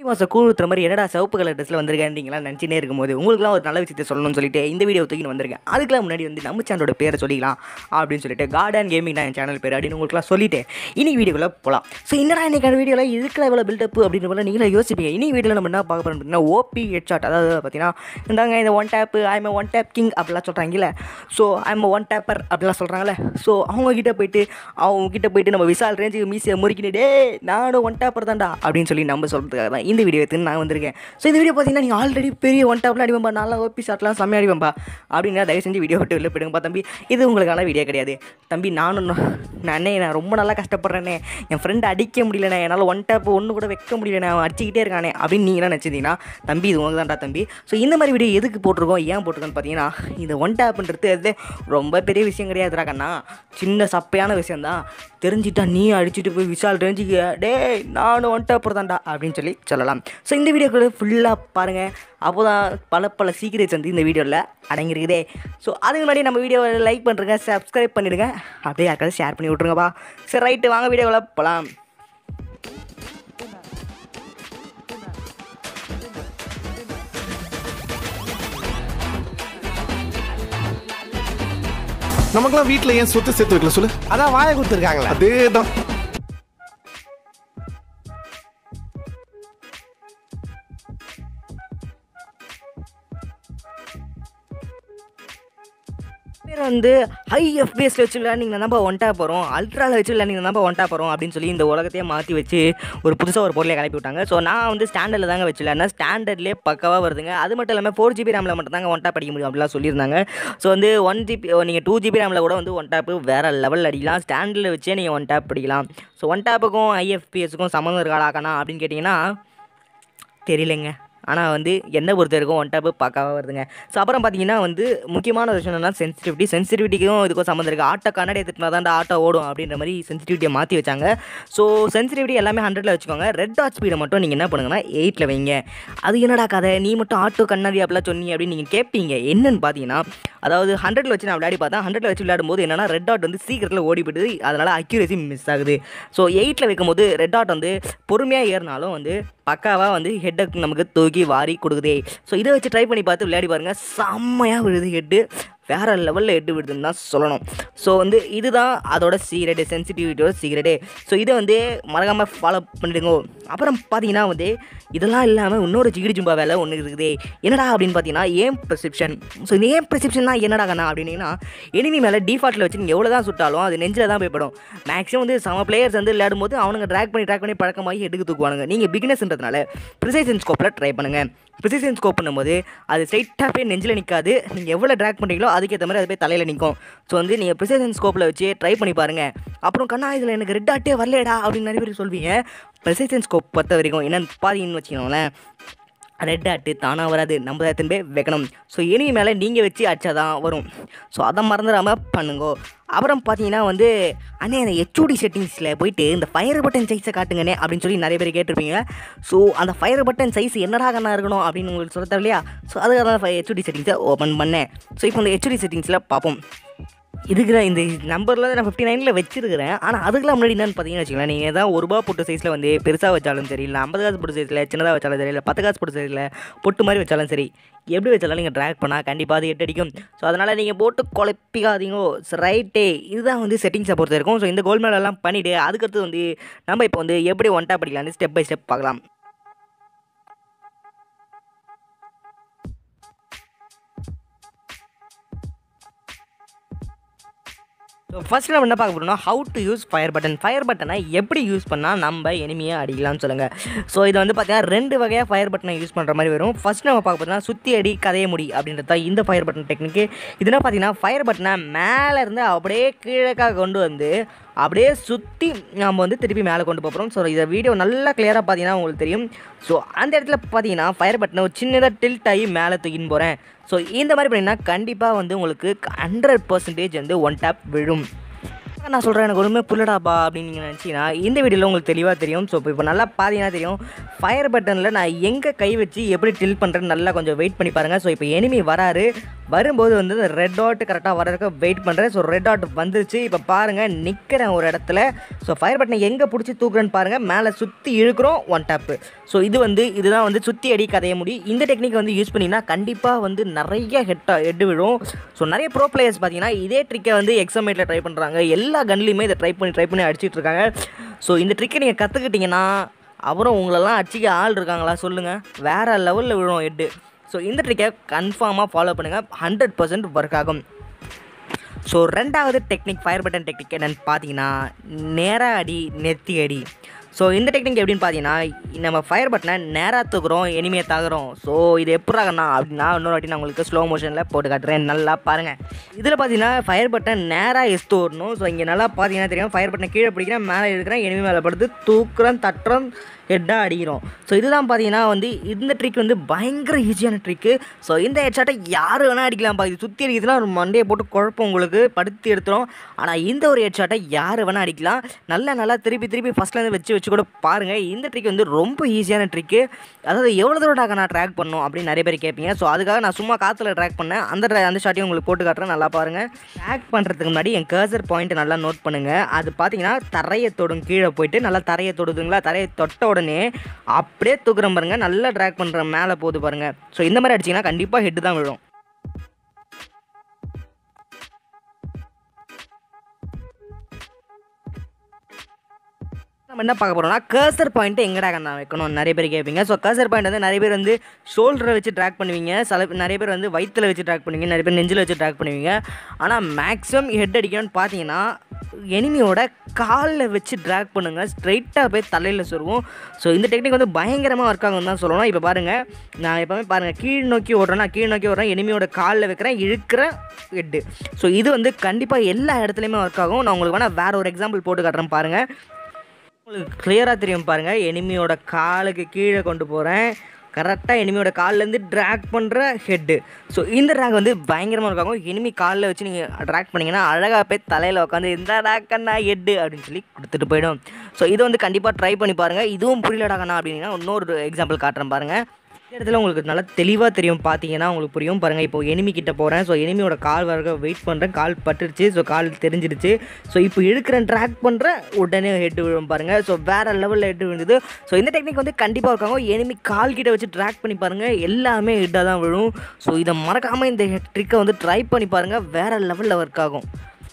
மாதம் கூழ் ஊற்றுற மாதிரி என்னடா சிவப்பு கலர் ட்ரெஸ்ஸில் வந்திருக்கேன்றீங்களா நினச்சினே இருக்கும்போது உங்களுக்குலாம் ஒரு நல்ல விஷயத்தை சொல்லணும்னு சொல்லிட்டு இந்த வீடியோ தூக்கின்னு வந்திருக்கேன் அதுக்கெல்லாம் முன்னாடி வந்து நம்ம சேனலோட பேரை சொல்லிக்கலாம் அப்படின்னு சொல்லிட்டு கார்டன் கேமிங் தான் என் சேனல் பேர் அப்படின்னு உங்களுக்குலாம் சொல்லிட்டு இனி வீடியோக்குள்ளே போகலாம் ஸோ என்னடா இன்னைக்கான வீடியோவில் இதுக்குள்ள எவ்வளோ பில்டப் அப்படின்ற போல நீங்களே யோசிப்பீங்க இனி வீடியோவில் நம்ம என்ன பார்க்க போகிறோம் அப்படின்னா ஓபி ஹெட்ஷாட் அதாவது பார்த்தீங்கன்னா இந்தாங்க இந்த one tap aim one tap king அப்படிலாம் சொல்கிறாங்கல்ல ஸோ ஐம் ஒன் டேப்பர் அப்படிலாம் சொல்கிறாங்கல்ல ஸோ அவங்க கிட்ட போயிட்டு அவங்க கிட்ட போயிட்டு நம்ம விசால் ரேஞ்சுக்கு மீசியை முறுக்கினு டே நானும் ஒன் டேப்பர் தான்டா அப்படின்னு சொல்லி நம்ம சொல்கிறதுக்காக தான் இந்த வீடியோ எடுத்து நான் வந்திருக்கேன் ஸோ இந்த வீடியோ பார்த்தீங்கன்னா நீங்கள் ஆல்ரெடி பெரிய ஒன் டேப்லாம் அடிப்பா நல்லா ஓபி ஷாட்லாம் செம்மையாக அடிப்பா அப்படின்னா தயவு செஞ்சு வீடியோ விட்டு வெளில போயிடுங்கப்பா தம்பி இது உங்களுக்கான வீடியோ கிடையாது தம்பி நானும் நானே நான் ரொம்ப நல்லா கஷ்டப்படுறேனே என் ஃப்ரெண்ட் அடிக்க முடியலண்ணே என்னால் ஒன் டேப் ஒன்று கூட வைக்க முடியலண்ணே அவன் அடிச்சுக்கிட்டே இருக்கானே அப்படின்னு நீங்களாம் நினச்சிருந்தீங்கன்னா தம்பி இது உங்களுக்கு தான்டா தம்பி ஸோ இந்த மாதிரி வீடியோ எதுக்கு போட்டிருக்கோம் ஏன் போட்டிருக்கோன்னு பார்த்தீங்கன்னா இந்த ஒன் டேப்ன்றது அது ரொம்ப பெரிய விஷயம் கிடையாதுடா கண்ணா சின்ன சப்பையான விஷயந்தான் தெரிஞ்சிட்டா நீ அடிச்சுட்டு போய் விஷால் ரேஞ்சுக்கு டேய் நானும் ஒன் டேப்பர் தான்டா அப்படின்னு சொல்லி சொல்லலாம் ஸோ இந்த வீடியோக்குள்ள ஃபுல்லாக பாருங்கள் அப்போ தான் பல பல சீக்கிரட்ஸ் வந்து இந்த வீடியோவில் அடங்கிருக்குதே ஸோ அதுக்கு முன்னாடி நம்ம வீடியோவை லைக் பண்ணுறங்க சப்ஸ்கிரைப் பண்ணிடுங்க அப்படியே யாருக்காவது ஷேர் பண்ணி விட்ருங்கப்பா சரி ரைட்டு வாங்க வீடியோவில் போகலாம் நமக்கெல்லாம் வீட்ல ஏன் சொத்து சேர்த்து வைக்கல சொல்லு அதான் வாயை கொடுத்துருக்காங்களா அதேதான் பேர் வந்து ஹை எஃபிஎஸ்ல வச்சு விளையாண்டிங்கன்னா நம்ம ஒன்ட்டா போகிறோம் அல்ட்ராவில் வச்சு விளையாண்டிங்கன்னா நம்ம ஒன்ட்டா போகிறோம் அப்படின்னு சொல்லி இந்த உலகத்தையே மாற்றி வச்சு ஒரு புதுசாக ஒரு பொருளை கிளப்பி விட்டாங்க ஸோ நான் வந்து ஸ்டாண்டர்டில் தாங்க வச்சு விளையாடினா ஸ்டாண்டர்ட்லேயே பக்காவாக வருதுங்க அது மட்டும் இல்லாமல் ஃபோர் ஜிபி ரேமில் மட்டும் தாங்க ஒன்ட்டா படிக்க முடியும் அப்படிலாம் சொல்லியிருந்தாங்க ஸோ வந்து ஒன் ஜிபி நீங்கள் டூ ஜிபி ரேமில் கூட வந்து ஒன் டேப்பு வேறு லெவலில் அடிக்கலாம் ஸ்டாண்டர்டில் வச்சே நீங்கள் ஒன் டேப் படிக்கலாம் ஸோ ஒன் டேப்புக்கும் ஐஎஃபிஎஸ்க்கும் சம்மந்தம் இருக்காடாக்கண்ணா அப்படின்னு கேட்டிங்கன்னா தெரியலைங்க ஆனால் வந்து என்ன பொறுத்த வரைக்கும் ஒன் டாப்பு பக்காவாக வருதுங்க ஸோ அப்புறம் பார்த்தீங்கன்னா வந்து முக்கியமான விஷயம் என்னன்னா சென்சிட்டிவிட்டி சென்சிட்டிவிட்டிக்கும் இதுக்கும் சம்மந்தம் இருக்குது ஆட்டோ கண்ணாடி எடுத்துட்டு தான் ஆட்டோ ஓடும் அப்படின்ற மாதிரி சென்சிட்டிவிட்டியை மாற்றி வச்சாங்க ஸோ சென்சிட்டிவிட்டி எல்லாமே ஹண்ட்ரடில் வச்சுக்கோங்க ரெட் டாட் ஸ்பீடை மட்டும் நீங்கள் என்ன பண்ணுங்கன்னா எயிட்டில் வைங்க அது என்னடா கதை நீ மட்டும் ஆட்டோ கண்ணாடி அப்படிலாம் சொன்னி அப்படின்னு நீங்கள் கேட்பீங்க என்னன்னு பார்த்தீங்கன்னா அதாவது ஹண்ட்ரடில் வச்சு நான் விளையாடி பார்த்தேன் ஹண்ட்ரடில் வச்சு விளையாடும்போது என்னன்னா ரெட் டாட் வந்து சீக்கிரத்தில் ஓடி போயிடுது அதனால் அக்யூரேசி மிஸ் ஆகுது ஸோ எயிட்டில் வைக்கும்போது ரெட் டாட் வந்து பொறுமையாக ஏறினாலும் வந்து பக்காவாக வந்து ஹெட்டை நமக்கு தூக்கி வாரி கொடுக்குதே ஸோ இதை வச்சு ட்ரை பண்ணி பார்த்து விளையாடி பாருங்கள் செம்மையாக விழுது ஹெட்டு வேறு லெவலில் எட்டு விடுதுன்னு தான் சொல்லணும் ஸோ வந்து இதுதான் அதோட சீக்ரெட்டு சென்சிட்டிவிட்டியோட சீக்ரெட்டு ஸோ இதை வந்து மறக்காமல் ஃபாலோ பண்ணிடுங்க அப்புறம் பார்த்தீங்கன்னா வந்து இதெல்லாம் இல்லாமல் இன்னொரு ஜிகிடி ஜும்பா வேலை ஒன்று இருக்குது என்னடா அப்படின்னு பார்த்தீங்கன்னா ஏம் ப்ரெசிப்ஷன் ஸோ இந்த ஏம் ப்ரெசிப்ஷன்னா என்னடா கண்ணா அப்படின்னீங்கன்னா எனிமி மேலே டிஃபால்ட்டில் வச்சு நீங்கள் எவ்வளோ தான் சுட்டாலும் அது நெஞ்சில் தான் போய் படும் மேக்ஸிமம் வந்து சம பிளேயர்ஸ் வந்து விளையாடும் போது அவனுங்க ட்ராக் பண்ணி ட்ராக் பண்ணி பழக்கமாகி எடுக்க தூக்குவானுங்க நீங்கள் பிகினஸ்ன்றதுனால ப்ரிசைசன் ஸ்கோப்பில் ட்ரை பண்ணுங்கள் ப்ரிசிஷன் ஸ்கோப் பண்ணும்போது அது ஸ்ட்ரைட்டாக போய் நெஞ்சில் நிற்காது நீங்கள் எவ்வளோ ட்ராக் பண்ணுறீங்களோ அதுக்கேற்ற மாதிரி அது போய் தலையில் நிற்கும் ஸோ வந்து நீங்கள் ப்ரிசிஷன் ஸ்கோப்பில் வச்சு ட்ரை பண்ணி பாருங்கள் அப்புறம் கண்ணா இதில் எனக்கு ரெட் ஆட்டே வரலடா அப்படின்னு நிறைய பேர் சொல்வீங்க ப்ரிசிஷன் ஸ்கோப் பொறுத்த வரைக்கும் என்னென்னு பார்த்தீங்கன்னு வச்சுக்கோங்களேன் ரெட் ஆட்டு தானாக வராது நம்ம தான் திரும்ப வைக்கணும் ஸோ எனிமி மேலே நீங்கள் வச்சு அடிச்சா தான் வரும் ஸோ அதை மறந்துடாமல் பண்ணுங்கோ அப்புறம் பார்த்தீங்கன்னா வந்து அண்ணே அந்த ஹெச்ஓடி செட்டிங்ஸில் போயிட்டு இந்த ஃபயர் பட்டன் சைஸை காட்டுங்கண்ணே அப்படின்னு சொல்லி நிறைய பேர் கேட்டிருப்பீங்க ஸோ அந்த ஃபயர் பட்டன் சைஸ் என்னடா கண்ணா இருக்கணும் அப்படின்னு உங்களுக்கு சொல்ல தேவையில்லையா ஸோ அதுக்காக தான் ஹெச்ஓடி செட்டிங்ஸை ஓப்பன் பண்ணேன் ஸோ இப்போ இந்த ஹெச்ஓடி செட்டிங்ஸில் பார்ப்போம் இதுக்கு நான் இந்த நம்பரில் நான் ஃபிஃப்டி நைனில் வச்சிருக்கிறேன் ஆனால் அதுக்கெல்லாம் முன்னாடி என்னன்னு பார்த்தீங்கன்னு வச்சுக்கலாம் நீங்கள் தான் ஒரு ரூபா போட்டு சைஸில் வந்து பெருசாக வச்சாலும் சரி இல்லை ஐம்பது காசு போட்டு சைஸில் சின்னதாக வச்சாலும் சரி இல்லை பத்து காசு போட்டு சைஸில் பொட்டு மாதிரி வச்சாலும் சரி எப்படி வச்சாலும் நீங்கள் ட்ராக் பண்ணால் கண்டிப்பாக அது எட்டு அடிக்கும் ஸோ அதனால் நீங்கள் போட்டு குழப்பிக்காதீங்கோ ரைட்டே இதுதான் வந்து செட்டிங்ஸை பொறுத்த இருக்கும் ஸோ இந்த கோல் மேலெல்லாம் பண்ணிவிட்டு அதுக்கடுத்து வந்து நம்ம இப்போ வந்து எப்படி ஒன்ட்டா படிக்கலாம்னு ஸ்டெப் பை ஸ்டெப் பார்க்கலாம் ஸோ ஃபஸ்ட்டு நம்ம என்ன பார்க்க போகிறோம்னா how to use fire button fire பட்டனை எப்படி யூஸ் பண்ணால் நம்ம எனிமையை அடிக்கலாம்னு சொல்லுங்கள் ஸோ இது வந்து பார்த்தீங்கன்னா ரெண்டு வகையாக ஃபயர் பட்டனை யூஸ் பண்ணுற மாதிரி வரும் ஃபஸ்ட் நம்ம பார்க்க போகிறோம்னா சுற்றி அடி கதைய முடி அப்படின்றது தான் இந்த ஃபயர் பட்டன் டெக்னிக்கு இதுனா பார்த்தீங்கன்னா ஃபயர் பட்டனை மேலே இருந்து அப்படியே கீழக்காக கொண்டு வந்து அப்படியே சுற்றி நம்ம வந்து திருப்பி மேலே கொண்டு போகிறோம் ஸோ இதை வீடியோ நல்லா கிளியராக பார்த்தீங்கன்னா உங்களுக்கு தெரியும் ஸோ அந்த இடத்துல பார்த்தீங்கன்னா ஃபயர் பட்டனை ஒரு சின்னதாக டில்ட் ஆகி மேலே தூக்கின்னு போகிறேன் ஸோ இந்த மாதிரி பண்ணிங்கன்னா கண்டிப்பாக வந்து உங்களுக்கு ஹண்ட்ரட் பர்சன்டேஜ் வந்து ஒன் டேப் விழும் நான் சொல்கிறேன் எனக்கு ஒன்றுமே புல்லடாப்பா அப்படின்னு நீங்கள் நினச்சிங்கன்னா இந்த வீடியோவில் உங்களுக்கு தெளிவாக தெரியும் ஸோ இப்போ நல்லா பார்த்தீங்கன்னா தெரியும் ஃபயர் பட்டனில் நான் எங்கே கை வச்சு எப்படி டில் பண்ணுறேன்னு நல்லா கொஞ்சம் வெயிட் பண்ணி பாருங்கள் ஸோ இப்போ எனிமி வராரு வரும்போது வந்து ரெட் டாட் கரெக்டாக வரதுக்கு வெயிட் பண்ணுறேன் ஸோ ரெட் டாட் வந்துருச்சு இப்போ பாருங்கள் நிற்கிறேன் ஒரு இடத்துல ஸோ ஃபயர் பட்டனை எங்கே பிடிச்சி தூக்குறேன்னு பாருங்கள் மேலே சுற்றி இழுக்கிறோம் ஒன் டேப்பு ஸோ இது வந்து இதுதான் வந்து சுற்றி அடி கதைய முடியும் இந்த டெக்னிக் வந்து யூஸ் பண்ணிங்கன்னா கண்டிப்பாக வந்து நிறைய ஹெட்டா ஹெட் விழும் ஸோ நிறைய ப்ரோ பிளேயர்ஸ் பார்த்தீங்கன்னா இதே ட்ரிக்கை வந்து எக்ஸாமேட்டில் ட்ரை பண்ணுறாங்க எல்லா கன்லையுமே இதை ட்ரை பண்ணி ட்ரை பண்ணி அடிச்சிட்டு இருக்காங்க ஸோ இந்த ட்ரிக்கை நீங்கள் கற்றுக்கிட்டிங்கன்னா அப்புறம் உங்களெல்லாம் அடிச்சிக்க ஆள் இருக்காங்களா சொல்லுங்கள் வேறு லெவலில் விழும் ஹெட்டு ஸோ இந்த ட்ரிக்கை கன்ஃபார்மாக ஃபாலோ பண்ணுங்கள் ஹண்ட்ரட் பர்சன்ட் ஒர்க் ஆகும் ஸோ ரெண்டாவது டெக்னிக் ஃபயர் பட்டன் டெக்னிக் என்னென்னு பார்த்தீங்கன்னா நேராக அடி நெத்தி அடி ஸோ இந்த டெக்னிக் எப்படின்னு பார்த்தீங்கன்னா நம்ம ஃபயர் பட்டனை நேராக தூக்குறோம் எனிமையை தாக்குறோம் ஸோ இது எப்படாகண்ணா அப்படின்னா இன்னொரு வாட்டி நான் உங்களுக்கு ஸ்லோ மோஷனில் போட்டு காட்டுறேன் நல்லா பாருங்கள் இதில் பார்த்தீங்கன்னா ஃபயர் பட்டன் நேராக எஸ்து வரணும் ஸோ இங்கே நல்லா பார்த்தீங்கன்னா தெரியும் ஃபயர் பட்டனை கீழே பிடிக்கிறேன் மேலே இருக்கிறேன் எனிமி மேலே படுத்து தூக்குறேன் தட்டுறோம் ஹெட்டாக அடிக்கிறோம் ஸோ இதுதான் பார்த்தீங்கன்னா வந்து இந்த ட்ரிக் வந்து பயங்கர ஈஸியான ட்ரிக்கு ஸோ இந்த ஹெட்ஷாட்டை யார் வேணால் அடிக்கலாம்ப்பா இது சுற்றி அடிக்கிறதுனா ஒரு மண்டையை போட்டு குழப்பம் உங்களுக்கு படுத்து எடுத்துரும் ஆனால் இந்த ஒரு ஹெட்ஷாட்டை யார் வேணால் அடிக்கலாம் நல்லா நல்லா திருப்பி திருப்பி ஃபஸ்ட்லேருந்து வச்சு வச்சு கூட பாருங்கள் இந்த ட்ரிக் வந்து ரொம்ப ஈஸியான ட்ரிக்கு அதாவது எவ்வளோ தூரட்டாக நான் ட்ராக் பண்ணணும் அப்படின்னு நிறைய பேர் கேட்பீங்க ஸோ அதுக்காக நான் சும்மா காற்றுல ட்ராக் பண்ணேன் அந்த tra- அந்த ஷாட்டையும் உங்களுக்கு போட்டு காட்டுறேன் நல்லா பாருங்கள் ட்ராக் பண்ணுறதுக்கு முன்னாடி என் கர்சர் பாயிண்ட் நல்லா நோட் பண்ணுங்கள் அது பார்த்தீங்கன்னா தரையை தொடும் கீழே போயிட்டு நல்லா தரையை தொடுதுங்களா தரையை தொட்ட உடனே அப்படியே தூக்குறேன் பாருங்க நல்லா ட்ராக் பண்ணுறேன் மேலே போகுது பாருங்க ஸோ இந்த மாதிரி அடிச்சிங்கன்னா கண்டிப்பாக ஹெட்டு தான் விழும் நம்ம என்ன பார்க்க போகிறோம்னா கர்சர் பாயிண்ட்டு எங்கடா நான் வைக்கணும் நிறைய பேர் கேட்பீங்க ஸோ கர்சர் பாயிண்ட் வந்து நிறைய பேர் வந்து ஷோல்டரை வச்சு ட்ராக் பண்ணுவீங்க சில நிறைய பேர் வந்து வயிற்றில் வச்சு ட்ராக் பண்ணுவீங்க நிறைய பேர் நெஞ்சில் வச்சு ட்ராக் பண்ணுவீங்க ஆனால் மேக்ஸிமம் ஹெட் அடிக்கணும்னு பார்த்தீங்கன்னா எனிமியோட காலில் வச்சு ட்ராக் பண்ணுங்கள் ஸ்ட்ரைட்டாக போய் தலையில் சொருவோம் ஸோ இந்த டெக்னிக் வந்து பயங்கரமாக ஒர்க் ஆகும் தான் சொல்லணும் இப்போ பாருங்கள் நான் எப்போவுமே பாருங்கள் கீழ் நோக்கி ஓடுறேன்னா கீழ் நோக்கி ஓடுறேன் எனிமியோட காலில் வைக்கிறேன் இழுக்கிறேன் ஹெட்டு ஸோ இது வந்து கண்டிப்பாக எல்லா இடத்துலையுமே ஒர்க் ஆகும் நான் உங்களுக்கு வேணால் வேறு ஒரு எக்ஸாம்பிள் போட்டு காட்டுறேன் பாருங்கள் உங்களுக்கு கிளியராக தெரியும் பாருங்கள் எனிமியோட காலுக்கு கீழே கொண்டு போகிறேன் கரெக்டாக எனிமியோட கால்லேருந்து ட்ராக் பண்ணுற ஹெட்டு ஸோ இந்த ட்ராக் வந்து பயங்கரமாக இருக்காங்க எனிமி காலில் வச்சு நீங்கள் ட்ராக் பண்ணிங்கன்னா அழகாக போய் தலையில் உட்காந்து இந்த டாக்கண்ணா ஹெட்டு அப்படின்னு சொல்லி கொடுத்துட்டு போயிடும் ஸோ இதை வந்து கண்டிப்பாக ட்ரை பண்ணி பாருங்கள் இதுவும் புரியலடாக்கண்ணா அப்படின்னா இன்னொரு எக்ஸாம்பிள் காட்டுறேன் பாருங்கள் இந்த இடத்துல உங்களுக்கு நல்லா தெளிவாக தெரியும் பார்த்தீங்கன்னா உங்களுக்கு புரியும் பாருங்கள் இப்போ எனிமி கிட்ட போகிறேன் ஸோ எனிமியோட கால் வர வெயிட் பண்ணுறேன் கால் பட்டுருச்சு ஸோ கால் தெரிஞ்சிருச்சு ஸோ இப்போ இழுக்கிறேன் ட்ராக் பண்ணுறேன் உடனே ஹெட் விழும் பாருங்கள் ஸோ வேறு லெவலில் ஹெட் விழுந்தது ஸோ இந்த டெக்னிக் வந்து கண்டிப்பாக இருக்காங்க எனிமி கால் கிட்ட வச்சு ட்ராக் பண்ணி பாருங்கள் எல்லாமே ஹெட்டாக தான் விழும் ஸோ இதை மறக்காமல் இந்த ட்ரிக்கை வந்து ட்ரை பண்ணி பாருங்கள் வேறு லெவலில் ஒர்க் ஆகும்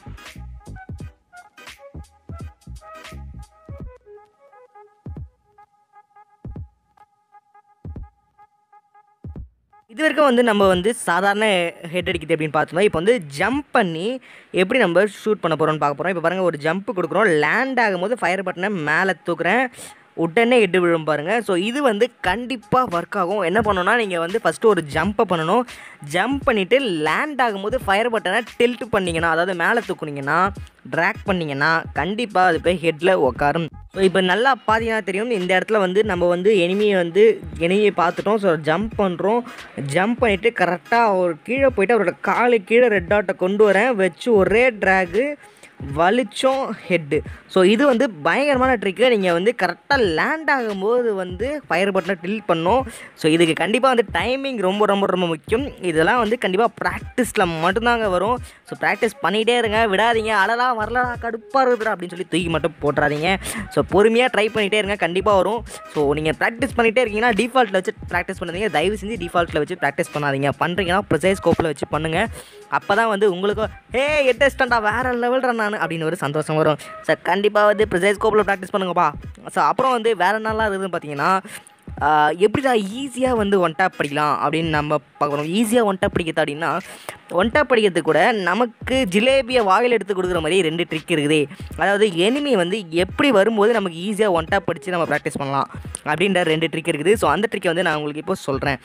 இது வரைக்கும் வந்து நம்ம வந்து சாதாரண ஹெட் அடிக்குது அப்படின்னு பார்த்தோம்னா இப்போ வந்து ஜம்ப் பண்ணி எப்படி நம்ம ஷூட் பண்ண போகிறோம்னு பார்க்க போகிறோம் இப்போ பாருங்கள் ஒரு ஜம்ப் கொடுக்குறோம் லேண்ட் ஆகும்போது ஃபயர் பட்டனை மேலே தூக்குறேன் உடனே எட்டு விழும் பாருங்கள் ஸோ இது வந்து கண்டிப்பாக ஒர்க் ஆகும் என்ன பண்ணணும்னா நீங்கள் வந்து ஃபஸ்ட்டு ஒரு ஜம்பை பண்ணணும் ஜம்ப் பண்ணிவிட்டு லேண்ட் ஆகும்போது ஃபயர் பட்டனை டில்ட் பண்ணிங்கன்னா அதாவது மேலே தூக்குனீங்கன்னா ட்ராக் பண்ணிங்கன்னா கண்டிப்பாக அது போய் ஹெட்டில் உட்காரும் ஸோ இப்போ நல்லா பார்த்தீங்கன்னா தெரியும் இந்த இடத்துல வந்து நம்ம வந்து எனிமியை வந்து எனிமியை பார்த்துட்டோம் ஸோ ஜம்ப் பண்ணுறோம் ஜம்ப் பண்ணிவிட்டு கரெக்டாக அவர் கீழே போயிட்டு அவரோட காலு கீழே ரெட் டாட்டை கொண்டு வரேன் வச்சு ஒரே ட்ராகு வலிச்சோம் ஹெட்டு ஸோ இது வந்து பயங்கரமான ட்ரிக்கு நீங்கள் வந்து கரெக்டாக லேண்ட் ஆகும்போது வந்து ஃபயர் பட்டனை டில் பண்ணும் ஸோ இதுக்கு கண்டிப்பாக வந்து டைமிங் ரொம்ப ரொம்ப ரொம்ப முக்கியம் இதெல்லாம் வந்து கண்டிப்பாக ப்ராக்டிஸில் மட்டும்தாங்க வரும் ஸோ ப்ராக்டிஸ் பண்ணிகிட்டே இருங்க விடாதீங்க அழலாம் வரலடா கடுப்பாக இருக்குதுடா அப்படின்னு சொல்லி தூக்கி மட்டும் போட்டுறாதீங்க ஸோ பொறுமையாக ட்ரை பண்ணிகிட்டே இருங்க கண்டிப்பாக வரும் ஸோ நீங்கள் ப்ராக்டிஸ் பண்ணிகிட்டே இருக்கீங்கன்னா டிஃபால்ட்டில் வச்சு ப்ராக்டிஸ் பண்ணாதீங்க தயவு செஞ்சு டிஃபால்ட்டில் வச்சு ப்ராக்டிஸ் பண்ணாதீங்க பண்ணுறீங்கன்னா ப்ரிசைஸ் ஸ்கோப்பில் வச்சு பண்ணுங்கள் அப்போ தான் வந்து உங்களுக்கும் ஹே எட்டஸ்டண்டா வேறு லெவல்ற நான் அப்படின்னு ஒரு சந்தோஷம் வரும் சார் கண்டிப்பாக வந்து ப்ரிசைஸ் ஸ்கோப்பில் ப்ராக்டிஸ் பண்ணுங்கப்பா ஸோ அப்புறம் வந்து வேறு நல்லா இருக்குதுன்னு பார்த்தீங்கன்னா ஆஹ் எப்படிடா ஈஸியாக வந்து ஒன் டேப் படிக்கலாம் அப்படின்னு நம்ம பார்க்குறோம் ஈஸியாக ஒன் டேப் படிக்கிறது அப்படின்னா ஒன் டேப் படிக்கிறதுக்கு கூட நமக்கு ஜிலேபியை வாயில் எடுத்து கொடுக்குற மாதிரி ரெண்டு ட்ரிக் இருக்குது அதாவது எனிமி வந்து எப்படி வரும்போது நமக்கு ஈஸியாக ஒன் டேப் படித்து நம்ம ப்ராக்டிஸ் பண்ணலாம் அப்படின்ற ரெண்டு ட்ரிக் இருக்குது ஸோ அந்த ட்ரிக்கை வந்து நான் உங்களுக்கு இப்போ சொல்கிறேன்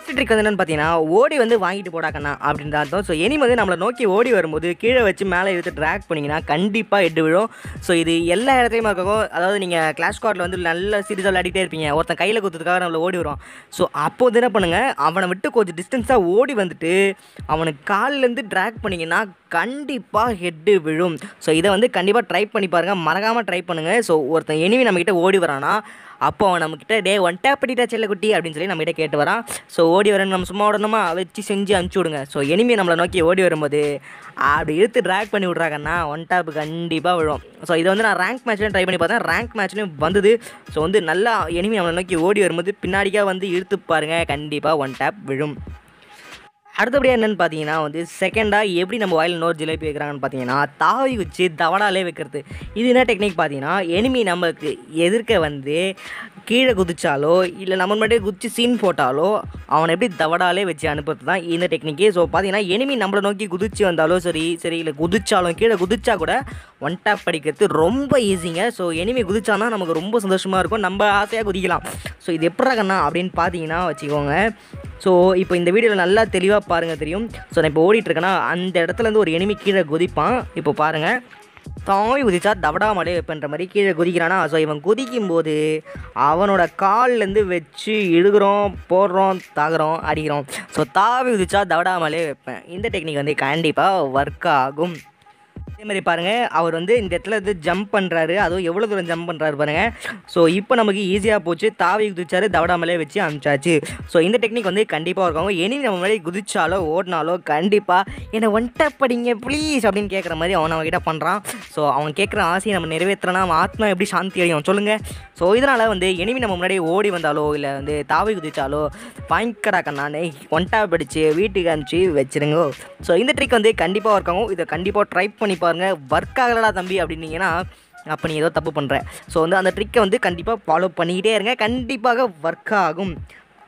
ட்ரிக் வந்து என்னென்னு பார்த்தீங்கன்னா ஓடி வந்து வாங்கிட்டு போடாக்கண்ணா அப்படின்ற அர்த்தம் ஸோ எனிமே வந்து நம்மளை நோக்கி ஓடி வரும்போது கீழே வச்சு மேலே இழுத்து ட்ராக் பண்ணிங்கன்னா கண்டிப்பாக எட்டு விழும் ஸோ இது எல்லா இடத்துலையுமே இருக்கும் அதாவது நீங்கள் கிளாஸ் கார்டில் வந்து நல்ல சீரியஸாக விளையாடிட்டே இருப்பீங்க ஒருத்தன் கையில் குத்துறதுக்காக நம்மளை ஓடி வரும் ஸோ அப்போ வந்து என்ன பண்ணுங்கள் அவனை விட்டு கொஞ்சம் டிஸ்டன்ஸாக ஓடி வந்துட்டு அவனுக்கு கால்லேருந்து ட்ராக் பண்ணிங்கன்னா கண்டிப்பாக ஹெட்டு விழும் ஸோ இதை வந்து கண்டிப்பாக ட்ரை பண்ணி பாருங்கள் மறக்காமல் ட்ரை பண்ணுங்கள் ஸோ ஒருத்தன் எனிமி நம்மக்கிட்ட ஓடி வரானா அப்போ அவன் நம்மக்கிட்ட டே ஒன் டேப் பண்ணிட்டா செல்லக்குட்டி அப்படின்னு சொல்லி நம்மகிட்ட கேட்டு வரான் ஸோ ஓடி வரேன் நம்ம சும்மா விடணுமா வச்சு செஞ்சு அனுப்பிச்சி விடுங்க ஸோ எனிமி நம்மளை நோக்கி ஓடி வரும்போது அப்படி இழுத்து ட்ராக் பண்ணி விட்றாங்கன்னா ஒன் டேப் கண்டிப்பாக விழும் ஸோ இதை வந்து நான் ரேங்க் மேட்ச்லையும் ட்ரை பண்ணி பார்த்தேன் ரேங்க் மேட்ச்லையும் வந்தது ஸோ வந்து நல்லா எனிமி நம்மளை நோக்கி ஓடி வரும்போது பின்னாடியாக வந்து இழுத்து பாருங்கள் கண்டிப்பாக ஒன் டேப் விழும் அடுத்தபடியாக என்னென்னு பார்த்தீங்கன்னா வந்து செகண்டாக எப்படி நம்ம வாயில் நோர் ஜிலேபி வைக்கிறாங்கன்னு பார்த்தீங்கன்னா தாவி வச்சு தவடாலே வைக்கிறது இது என்ன டெக்னிக் பார்த்தீங்கன்னா எனிமி நமக்கு எதிர்க்க வந்து கீழே குதிச்சாலோ இல்லை நம்ம மட்டும் குதிச்சு சீன் போட்டாலோ அவனை எப்படி தவடாலே வச்சு அனுப்புறது தான் இந்த டெக்னிக்கு ஸோ பார்த்தீங்கன்னா எனிமி நம்மளை நோக்கி குதிச்சு வந்தாலும் சரி சரி இல்லை குதிச்சாலும் கீழே குதிச்சா கூட ஒன் டேப் படிக்கிறது ரொம்ப ஈஸிங்க ஸோ எனிமி குதிச்சானா நமக்கு ரொம்ப சந்தோஷமாக இருக்கும் நம்ம ஆசையாக குதிக்கலாம் ஸோ இது எப்படா கண்ணா அப்படின்னு பார்த்தீங்கன்னா வச்சுக்கோங்க ஸோ இப்போ இந்த வீடியோவில் நல்லா தெளிவாக பாருங்கள் தெரியும் ஸோ நான் இப்போ ஓடிட்டுருக்கேன்னா அந்த இடத்துலேருந்து ஒரு எனிமி கீழே குதிப்பான் இப்போ பாருங்கள் தாவி குதிச்சா தவடா மலை வைப்பன்ற மாதிரி கீழே குதிக்கிறானா ஸோ இவன் குதிக்கும் போது அவனோட கால்லேருந்து வச்சு இழுகிறோம் போடுறோம் தாகுறோம் அடிக்கிறோம் ஸோ தாவி குதிச்சா தவடா மலை வைப்பேன் இந்த டெக்னிக் வந்து கண்டிப்பாக ஒர்க் ஆகும் அதே மாதிரி பாருங்கள் அவர் வந்து இந்த இடத்துல வந்து ஜம்ப் பண்ணுறாரு அதுவும் எவ்வளோ தூரம் ஜம்ப் பண்ணுறாரு பாருங்கள் ஸோ இப்போ நமக்கு ஈஸியாக போச்சு தாவி குதிச்சாரு தவடாமலே வச்சு அனுப்பிச்சாச்சு ஸோ இந்த டெக்னிக் வந்து கண்டிப்பாக இருக்கும் இனி நம்ம முன்னாடி குதிச்சாலோ ஓடினாலோ கண்டிப்பாக என்னை ஒன்ட்ட படிங்க ப்ளீஸ் அப்படின்னு கேட்குற மாதிரி அவன் அவன்கிட்ட பண்ணுறான் ஸோ அவன் கேட்குற ஆசையை நம்ம நிறைவேற்றுறனா அவன் ஆத்மா எப்படி சாந்தி அடையும் சொல்லுங்கள் ஸோ இதனால் வந்து எனிமி நம்ம முன்னாடி ஓடி வந்தாலோ இல்லை வந்து தாவி குதிச்சாலோ வாங்கிக்கடா கண்ணானே ஒன்ட்டா படித்து வீட்டுக்கு அனுப்பிச்சு வச்சிருங்க ஸோ இந்த ட்ரிக் வந்து கண்டிப்பாக ஒர்க் ஆகும் இதை கண்டிப்பாக ட்ரை பண்ணி பாருங்கள் ஒர்க் ஆகலடா தம்பி அப்படின்னீங்கன்னா அப்போ நீ ஏதோ தப்பு பண்ணுற ஸோ வந்து அந்த ட்ரிக்கை வந்து கண்டிப்பாக ஃபாலோ பண்ணிக்கிட்டே இருங்க கண்டிப்பாக ஒர்க் ஆகும்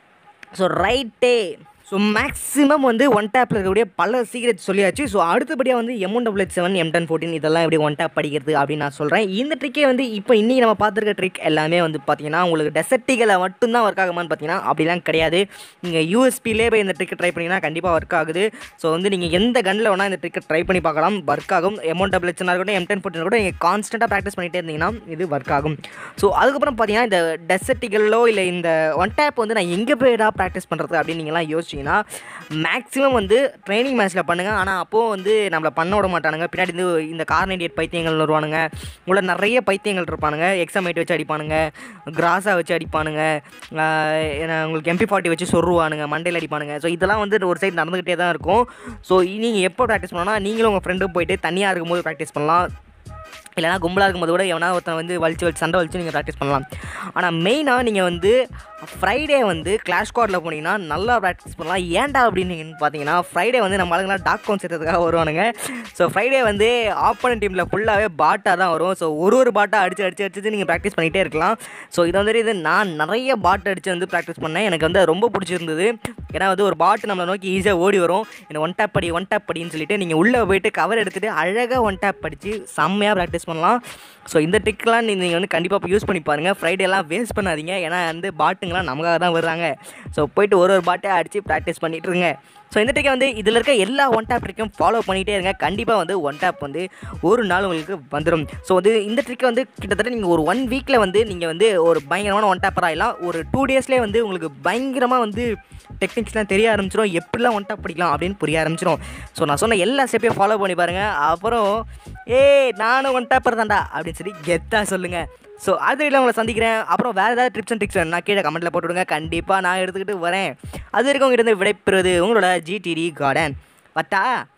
ஸோ ரைட்டே ஸோ மேக்ஸிமம் வந்து ஒன் டேப்பில் இருக்கக்கூடிய பல சீக்ரெட் சொல்லியாச்சு ஸோ அடுத்தபடியாக வந்து M one double H seven M ten fourteen இதெல்லாம் எப்படி ஒன் டேப் படிக்கிறது அப்படின்னு நான் சொல்கிறேன் இந்த ட்ரிக்கே வந்து இப்போ இன்றைக்கி நம்ம பார்த்துருக்க ட்ரிக் எல்லாமே வந்து பார்த்தீங்கன்னா உங்களுக்கு டெசர்ட்டிகளை மட்டும்தான் ஒர்க் ஆகுமான்னு பார்த்தீங்கன்னா அப்படிலாம் கிடையாது நீங்கள் யூஎஸ்பிலே போய் இந்த ட்ரிக்கை ட்ரை பண்ணிங்கன்னா கண்டிப்பாக ஒர்க் ஆகுது ஸோ வந்து நீங்கள் எந்த கன்னில் வேணால் இந்த ட்ரிக்கை ட்ரை பண்ணி பார்க்கலாம் ஒர்க் ஆகும் எம் ஒன் டபுள் எச்னா இருக்கட்டும் எம் டென் ஃபோர்டீன் கூட நீங்கள் கான்ஸ்டண்ட்டாக ப்ராக்டிஸ் பண்ணிகிட்டே இருந்தீங்கன்னா இது ஒர்க் ஆகும் ஸோ அதுக்கப்புறம் பார்த்தீங்கன்னா இந்த டெசர்ட்டிகளோ இல்லை இந்த ஒன் டேப் வந்து நான் எங்கே போய்டா ப்ராக்டிஸ் பண்ணுறது அப்படின்னு நீங்களாம் யோசிச்சிங்கன்னா மேக்ஸிமம் வந்து ட்ரைனிங் மேட்ச்சில் பண்ணுங்கள் ஆனால் அப்போது வந்து நம்மளை பண்ண விட மாட்டானுங்க பின்னாடி வந்து இந்த கார்னேடியட் பைத்தியங்கள் வருவானுங்க உள்ள நிறைய பைத்தியங்கள் இருப்பானுங்க எக்ஸாமேட் வச்சு அடிப்பானுங்க கிராஸா வச்சு அடிப்பானுங்க ஆஹ் என்ன உங்களுக்கு எம்பி ஃபார்ட்டி வச்சு சொருவானுங்க மண்டையில் அடிப்பானுங்க ஸோ இதெல்லாம் வந்து ஒரு சைடு நடந்துக்கிட்டே தான் இருக்கும் ஸோ நீங்கள் எப்போ ப்ராக்டிஸ் பண்ணணும்னா நீங்களும் உங்கள் ஃப்ரெண்டும் போயிட்டு தனியாக இருக்கும்போது ப்ராக்டிஸ் பண்ணலாம் இல்லைனா கும்பலாக இருக்கும்போது கூட எவனா ஒருத்தன் வந்து வலிச்சு வலிச்சு சண்டை வலிச்சு நீங்கள் ப்ராக்டிஸ் பண்ணலாம் ஆனால் மெயினாக நீங்கள் வந்து ஃப்ரைடே வந்து கிளாஷ் ஸ்குவாடில் போனீங்கன்னா நல்லா ப்ராக்டிஸ் பண்ணலாம் ஏன்டா அப்படின்னு நீங்கள் பார்த்தீங்கன்னா ஃப்ரைடே வந்து நம்ம ஆளுங்களாம் டாக் கவுண்ட் சேர்த்ததுக்காக வருவானுங்க ஸோ ஃப்ரைடே வந்து ஆப்போனன்ட் டீமில் ஃபுல்லாகவே பாட்டாக தான் வரும் ஸோ ஒரு ஒரு பாட்டாக அடிச்சு அடிச்சு அடிச்சு நீங்கள் ப்ராக்டிஸ் பண்ணிகிட்டே இருக்கலாம் ஸோ இது வந்து இது நான் நிறைய பாட் அடித்து வந்து ப்ராக்டிஸ் பண்ணேன் எனக்கு வந்து அது ரொம்ப பிடிச்சிருந்தது ஏன்னா வந்து ஒரு பாட்டு நம்மளை நோக்கி ஈஸியாக ஓடி வரும் இந்த ஒன் டேப் படி ஒன் டேப் படின்னு சொல்லிட்டு நீங்கள் உள்ளே போயிட்டு கவர் எடுத்துகிட்டு அழகாக ஒன் டேப் படித்து செம்மையாக ப்ராக்டிஸ் பண்ணலாம் ஸோ இந்த ட்ரிக்லாம் நீங்கள் வந்து கண்டிப்பாக யூஸ் பண்ணி பாருங்கள் ஃப்ரைடேலாம் வேஸ்ட் பண்ணாதீங்க ஏன்னா வந்து பாட்டுங்களாம் நமக்காக தான் வர்றாங்க ஸோ போயிட்டு ஒரு ஒரு பாட்டை அடித்து ப்ராக்டிஸ் பண்ணிட்டு இருங்க ஸோ இந்த ட்ரிக்கை வந்து இதில் இருக்க எல்லா ஒன் டேப் ட்ரிக்கும் ஃபாலோ பண்ணிகிட்டே இருங்க கண்டிப்பாக வந்து ஒன் டேப் வந்து ஒரு நாள் உங்களுக்கு வந்துடும் ஸோ வந்து இந்த ட்ரிக்கை வந்து கிட்டத்தட்ட நீங்கள் ஒரு ஒன் வீக்கில் வந்து நீங்கள் வந்து ஒரு பயங்கரமான ஒன் டேப்பர் ஆகலாம் ஒரு டூ டேஸ்லேயே வந்து உங்களுக்கு பயங்கரமாக வந்து டெக்னிக்ஸ்லாம் தெரிய ஆரம்பிச்சிடும் எப்படிலாம் ஒன் டேப் படிக்கலாம் அப்படின்னு புரிய ஆரம்பிச்சிடும் ஸோ நான் சொன்ன எல்லா ஸ்டெப்பையும் ஃபாலோ பண்ணி பாருங்கள் அப்புறம் ஏய் நானும் ஒன் டேப்பர் தான்டா அப்படின்னு சொல்லி கெத்தாக சொல்லுங்கள் ஸோ அடுத்த வீட்டில் உங்களை சந்திக்கிறேன் அப்புறம் வேறு ஏதாவது ட்ரிப்ஸ் அண்ட் ட்ரிக்ஸ் வேணும்னா கீழே கமெண்ட்டில் போட்டு விடுங்க கண்டிப்பாக நான் எடுத்துக்கிட்டு வரேன் அது வரைக்கும் உங்ககிட்ட இருந்து விடைபெறுவது உங்களோட ஜிடிடி கார்டன் பட்டா